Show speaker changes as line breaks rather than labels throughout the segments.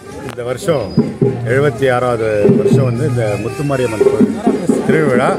இந்த வருஷம் எழுபத்தி ஆறாவது வருஷம் வந்து இந்த முத்துமாரியம்மன் கோயில் திருவிழா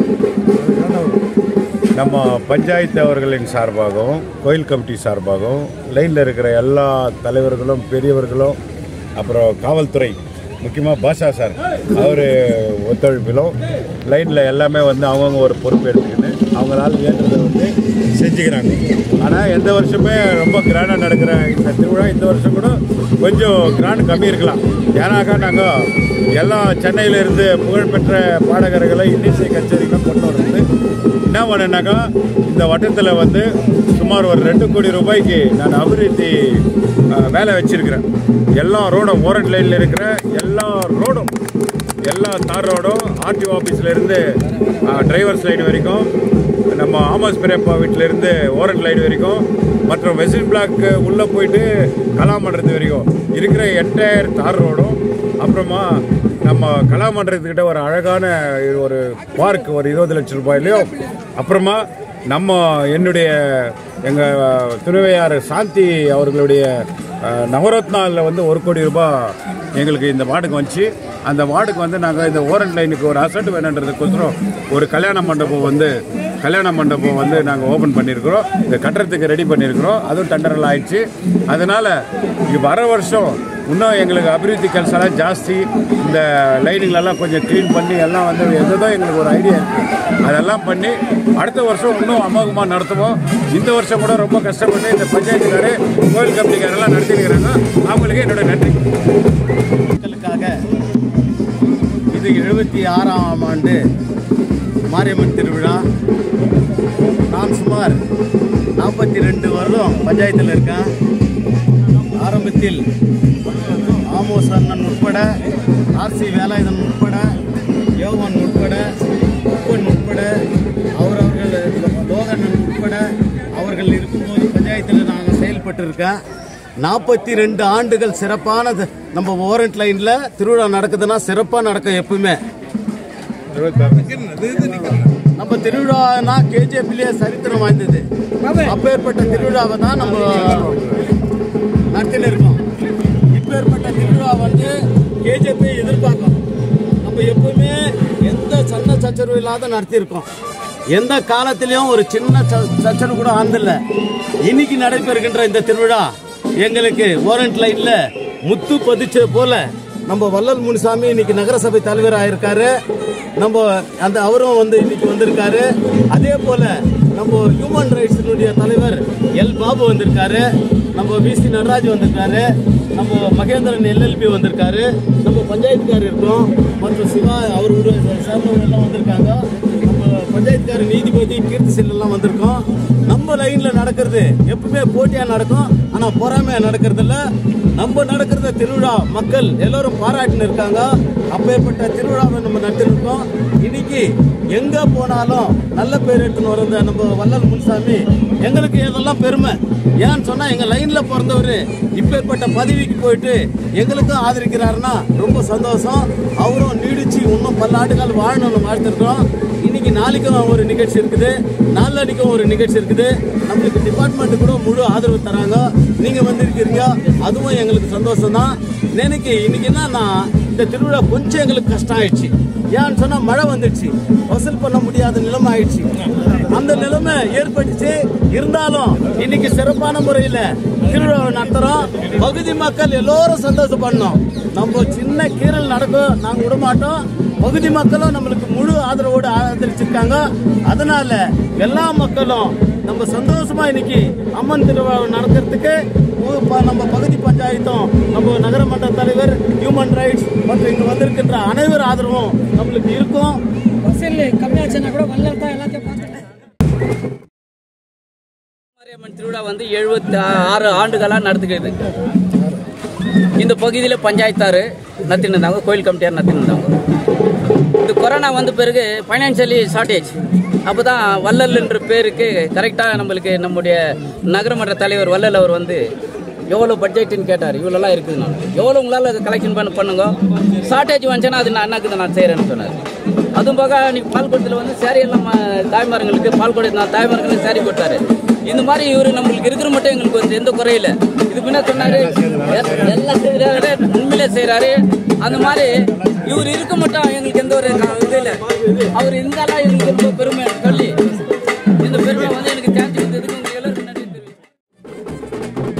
நம்ம பஞ்சாயத்து அவர்களின் சார்பாகவும் கோயில் கமிட்டி சார்பாகவும் லைனில் இருக்கிற எல்லா தலைவர்களும் பெரியவர்களும் அப்புறம் காவல்துறை முக்கியமாக பாஷா சார் அவர் ஒத்துழைப்பிலும் லைனில் எல்லாமே வந்து அவங்கவுங்க ஒரு பொறுப்பு எடுத்துக்கிட்டு அவங்களால இயன்றதை வந்து செஞ்சுக்கிறாங்க ஆனால் எந்த வருஷமே ரொம்ப கிராண்டாக நடக்கிற இந்த திருவிழா இந்த வருஷம் கூட கொஞ்சம் கிராண்ட் கம்மி இருக்கலாம் ஏன்னாக்கா நாங்கள் எல்லாம் சென்னையிலேருந்து புகழ்பெற்ற பாடகர்களை இன்னிசை கச்சேரிகளை கொண்டு வரது என்ன பண்ணேன்னாக்கா இந்த வட்டத்தில் வந்து சுமார் ஒரு ரெண்டு கோடி ரூபாய்க்கு நான் அபிவிருத்தி அஹ், வேலை வச்சிருக்கிறேன் எல்லா ரோடும் ஓரண்ட் லைனில் இருக்கிற எல்லா ரோடும் எல்லா தார் ரோடும் ஆர்டிஓ ஆஃபீஸ்லேருந்து டிரைவர்ஸ் லைன் வரைக்கும் நம்ம ஆமாஸ் பெரியப்பா வீட்டிலேருந்து ஓரண்ட் லைன் வரைக்கும் மற்றும் வெஸ்டர்ன் பிளாக் உள்ளே போயிட்டு கலாமண்டலத்து வரைக்கும் இருக்கிற என்டையர் தார் ரோடும் அப்புறமா நம்ம கலாமண்டலத்துக்கிட்ட ஒரு அழகான ஒரு பார்க் ஒரு இருபது லட்சம் ரூபாயிலையும் அப்புறமா நம்ம என்னுடைய எங்கள் துணைவையார் சாந்தி அவர்களுடைய அஹ், நவரத்னாவில் வந்து ஒரு கோடி ரூபாய் எங்களுக்கு இந்த வார்டுக்கு வந்துச்சு அந்த வார்டுக்கு வந்து நாங்கள் இந்த ஓரண்ட் லைனுக்கு ஒரு அசட் வேணுன்றதுக்கோசரம் ஒரு கல்யாண மண்டபம் வந்து கல்யாண மண்டபம் வந்து நாங்கள் ஓப்பன் பண்ணியிருக்கிறோம் இந்த கட்டுறதுக்கு ரெடி பண்ணியிருக்கிறோம் அதுவும் டெண்டரில் ஆயிடுச்சு அதனால் வர வருஷம் இன்னும் எங்களுக்கு அபிவிருத்தி கல்செல்லாம் ஜாஸ்தி இந்த லைனிங்களெல்லாம் கொஞ்சம் க்ளீன் பண்ணி எல்லாம் வந்து எதுதோ எங்களுக்கு ஒரு ஐடியா இருக்குது அதெல்லாம் பண்ணி அடுத்த வருஷம் இன்னும் அமோகமாக நடத்துவோம் இந்த வருஷம் கூட ரொம்ப கஷ்டப்பட்டு இந்த பஞ்சாயத்துக்காரு கோயில் கமிட்டிக்காரெல்லாம் நடத்திருக்கிறாங்க அவங்களுக்கு என்னோட நன்றி
மக்களுக்காக இது எழுபத்தி ஆறாம் ஆண்டு மாரியம்மன் திருவிழா நான் சுமார் நாற்பத்தி ரெண்டு வருடம் பஞ்சாயத்தில் இருக்கேன் ஆரம்பத்தில் ஆமோஸ் அண்ணன் உட்பட ஆர்சி வேலாயுதன் உட்பட யோகன் உட்பட உப்பன் உட்பட அவர் அவர்கள் லோகண்ணன் உட்பட அவர்கள் இருக்கும்போது பஞ்சாயத்தில் நாங்கள் செயல்பட்டு இருக்கேன் நாற்பத்தி ரெண்டு ஆண்டுகள் சிறப்பான த- நம்ம ஓரண்ட் லைன்ல திருவிழா நடக்குதுன்னா சிறப்பாக நடக்கும் எப்பவுமே நம்ம திருவிழானா கேஜிஎஃப்லயே சரித்திரம் வாய்ந்தது அப்பேற்பட்ட திருவிழாவை தான் நம்ம நடத்தின்னு இருக்கோம் இப்பேற்பட்ட திருவிழா வந்து கேஜிஎஃப் எதிர்பார்க்கும் நம்ம எப்பவுமே எந்த சண்டை சச்சரவு இல்லாத நடத்தியிருக்கோம் எந்த காலத்திலையும் ஒரு சின்ன ச- சச்சரவு கூட ஆனதில்ல இன்னைக்கு நடைபெறுகின்ற இந்த திருவிழா எங்களுக்கு ஓரண்ட் லைன்ல முத்து பதிச்ச போல நம்ம வள்ளல் முனுசாமி இன்னைக்கு நகரசபை தலைவர் ஆயிருக்காரு நம்ம அந்த அவரும் வந்து இன்னைக்கு வந்திருக்காரு அதே போல நம்ம ஹியூமன் ரைட்ஸினுடைய தலைவர் எல் பாபு வந்திருக்காரு நம்ம விசி நடராஜ் வந்திருக்காரு நம்ம மகேந்திரன் எல்எல்பி வந்திருக்காரு நம்ம பஞ்சாயத்துக்கார் இருக்கோம் மற்றும் சிவா அவருடைய சேர்ந்தவங்க எல்லாம் வந்திருக்காங்க நம்ம பஞ்சாயத்துக்கார நீதிபதி கீர்த்தி செல் எல்லாம் வந்திருக்கோம் நம்ம லைன்ல நடக்கிறது எப்பவுமே போட்டியா நடக்கும் ஆனா பொறாமையா நடக்கிறது இல்ல நம்ம நடக்கிறத திருவிழா மக்கள் எல்லாரும் பாராட்டின்னு இருக்காங்க அப்பேற்பட்ட திருவிழாவை நம்ம நடத்திருக்கோம் இன்னைக்கு எங்க போனாலும் நல்ல பேர் எடுத்துன்னு வர நம்ம வள்ளல் முன்சாமி எங்களுக்கு இதெல்லாம் பெருமை ஏன்னு சொன்னா எங்க லைன்ல பிறந்தவர் இப்பேற்பட்ட பதவிக்கு போயிட்டு எங்களுக்கும் ஆதரிக்கிறாருன்னா ரொம்ப சந்தோஷம் அவரும் நீடிச்சு இன்னும் பல ஆண்டுகள் வாழணும்னு வாழ்த்திருக்கிறோம் இன்னைக்கு நாளைக்கும் ஒரு நிகழ்ச்சி இருக்குது நாளன்னைக்கும் ஒரு நிகழ்ச்சி இருக்குது நம்மளுக்கு டிபார்ட்மெண்ட் கூட முழு ஆதரவு தராங்க நீங்க வந்திருக்கிறீங்க அதுவும் எங்களுக்கு சந்தோஷம் தான் எனக்கு இன்னைக்கு என்னன்னா இந்த திருவிழா கொஞ்சம் எங்களுக்கு கஷ்டம் ஆயிடுச்சு ஏன்னு சொன்னா மழை வந்துடுச்சு வசூல் பண்ண முடியாத நிலைமை ஆயிடுச்சு அந்த நிலைமை ஏற்பட்டுச்சு இருந்தாலும் இன்னைக்கு சிறப்பான முறையில திருவிழாவை நடத்துறோம் பகுதி மக்கள் எல்லோரும் சந்தோஷப்படணும் நம்ம சின்ன கீரல் நடக்கும் நாங்க விட மாட்டோம் பகுதி மக்களும் நம்மளுக்கு முழு ஆதரவோடு ஆதரிச்சிருக்காங்க அதனால எல்லா மக்களும் நம்ம சந்தோஷமா இன்னைக்கு அம்மன் திருவிழாவை நடத்துறதுக்கு ஊ- ப- நம்ம பகுதி பஞ்சாயத்தும் நம்ம நகரமன்ற தலைவர் ஹியூமன் ரைட்ஸ் மற்றும் இங்க வந்திருக்கின்ற அனைவர் ஆதரவும் நம்மளுக்கு இருக்கும்
வசூல் கம்மியாச்சுன்னா கூட வல்லல் தான் எல்லாத்தையும் பார்த்துட்டேன்
மாரியம்மன் திருவிழா வந்து எழுபத்தி ஆறு ஆண்டுகளாக நடத்துகிறது இந்த பகுதியில் பஞ்சாயத்தார் நடத்தின்னு இருந்தாங்க கோயில் கமிட்டியார் நடத்தின்னு இருந்தாங்க இந்த கொரோனா வந்த பிறகு ஃபைனான்சியலி ஷார்ட்டேஜ் அப்போ தான் வள்ளல்ன்ற பேருக்கு கரெக்டாக நம்மளுக்கு நம்முடைய நகரமன்ற தலைவர் வள்ளல் அவர் வந்து எவ்வளோ பட்ஜெட்டுன்னு கேட்டார் இவ்வளோலாம் இருக்குது நான் எவ்வளோ உங்களால் கலெக்ஷன் பண்ண பண்ணுங்க ஷார்ட்டேஜ் வந்துச்சுன்னா அது நான் என்னக்குது நான் செய்கிறேன்னு சொன்னார் அதுவும் போக அன்னைக்கு பால் குடத்தில் வந்து சேரி எல்லாம் ம- தாய்மார்களுக்கு பால் குடம் நான் தாய்மார்களுக்கு சேரி கொடுத்தாரு இந்த மாதிரி இவர் நம்மளுக்கு இருக்கிற மட்டும் எங்களுக்கு வந்து எந்த குறையில இது முன்ன சொன்னாரு எ- எல்லாம் செய்றாரு. உண்மையிலே வேலை செய்றாரு அந்த மாதிரி இவர் இருக்க மட்டும் எங்களுக்கு எந்த ஒரு க- இது இல்லை அவர் இருந்தாலும் எங்களுக்கு ரொம்ப பெருமை சொல்லி இந்த பெருமை வந்து எனக்கு தேர்ச்சி கொடுத்ததுக்கு உங்க எல்லாருக்கும் நன்றி தெரிவிக்கிறேன்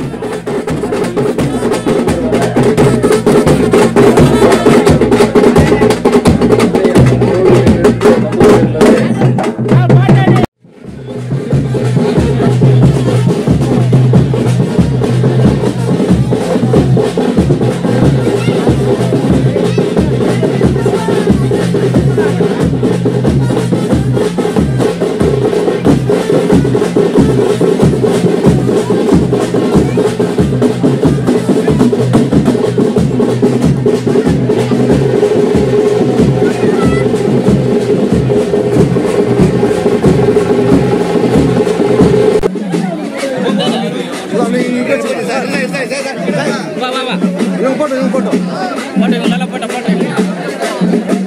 வா வா வா போட்டோ இவங்க நல்லா போட்டோ போட்டோ இவங்க